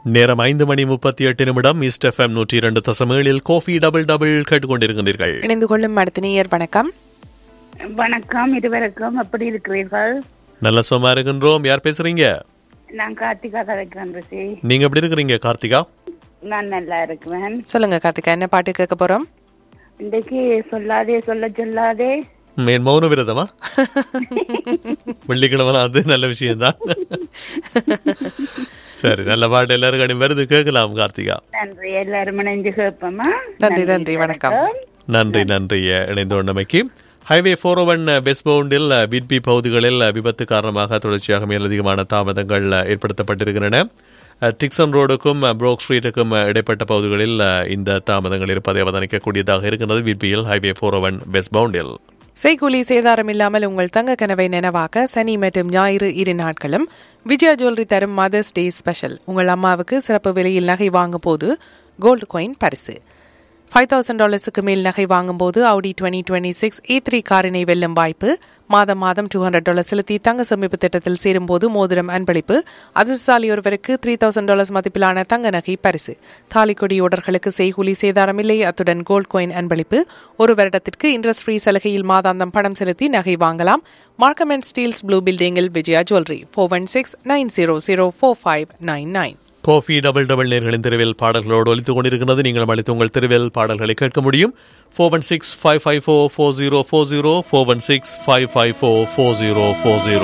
நேரம் ஐந்து மணி முப்பத்தி எட்டு நிமிடம் ஈஸ்ட் எஃப்எம் நூற்றி இரண்டு தசமேழில் கோஃபி டபுள் டபுள் கேட்டுக்கொண்டிருக்கிறீர்கள் இணைந்து கொள்ளும் அடுத்த நேயர் வணக்கம் வணக்கம் இருவருக்கும் எப்படி இருக்கிறீர்கள் நல்ல சும்மா இருக்கின்றோம் யார் பேசுறீங்க நான் கார்த்திகா கதைக்கிறேன் ரிஷி நீங்க எப்படி இருக்கிறீங்க கார்த்திகா நான் நல்லா இருக்கிறேன் சொல்லுங்க கார்த்திகா என்ன பாட்டு கேட்க போறோம் இன்றைக்கு சொல்லாதே சொல்ல சொல்லாதே மேன் மௌன விரதமா வெள்ளிக்கிழமை அது நல்ல விஷயம்தான் சரி நல்ல பாட்டு எல்லாருக்கும் வருது கேட்கலாம் கார்த்திகா நன்றி எல்லாரும் இணைஞ்சு கேட்போமா நன்றி நன்றி வணக்கம் நன்றி நன்றி அஹ், இணைந்து கொண்டமைக்கு ஹைவே ஃபோர் ஒன் வெஸ்ட் பவுண்டில் பிட்பி பகுதிகளில் விபத்து காரணமாக தொடர்ச்சியாக மேலதிகமான தாமதங்கள் அஹ், ஏற்படுத்தப்பட்டிருக்கின்றன அஹ், டிக்சன் ரோடுக்கும் அஹ், புரோக் ஸ்ட்ரீட்டுக்கும் அஹ், இடைப்பட்ட பகுதிகளில் அஹ், இந்த தாமதங்கள் இருப்பதை அவதானிக்கக்கூடியதாக இருக்கின்றது பிட்பியில் ஹைவே ஃபோர் ஒன் வெஸ்ட் பவுண்டில் செய்கூலி சேதாரம் இல்லாமல் உங்கள் தங்க கனவை நினைவாக்க சனி மற்றும் ஞாயிறு இரு நாட்களும் விஜயா ஜுவல்லரி தரும் மதர்ஸ் டே ஸ்பெஷல் உங்கள் அம்மாவுக்கு சிறப்பு விலையில் நகை வாங்கும் போது கோல்டு காயின் பரிசு ஃபைவ் தௌசண்ட் டாலர்ஸுக்கு மேல் நகை வாங்கும்போது Audi twenty twenty six A three காரினை வெல்லும் வாய்ப்பு மாதம் மாதம் டூ ஹண்ட்ரட் டாலர் செலுத்தி தங்க சேமிப்பு திட்டத்தில் சேரும்போது மோதிரம் அன்பளிப்பு அதிர்ஷ்டசாலி ஒருவருக்கு த்ரீ தௌசண்ட் டாலர்ஸ் மதிப்பிலான தங்க நகை பரிசு தாலிக்கொடி ஓடர்களுக்கு செய்கூலி சேதாரம் இல்லை அத்துடன் கோல்ட் காயின் அன்பளிப்பு ஒரு வருடத்திற்கு இன்ட்ரெஸ்ட் ஃப்ரீ சலுகையில் மாதாந்தம் பணம் செலுத்தி நகை வாங்கலாம் மார்க்கம் அண்ட் ஸ்டீல்ஸ் ப்ளூ பில்டிங்கில் Vijaya jewellery four one six nine zero zero four five nine nine கோஃபி டபுள் டபுள் நேர்களின் தெருவில் பாடல்களோடு ஒலித்துக் கொண்டிருக்கிறது நீங்கள் அளித்து உங்கள் தெருவில் பாடல்களை கேட்க முடியும் four one six five five four four zero four zero four one six five five four four zero four zero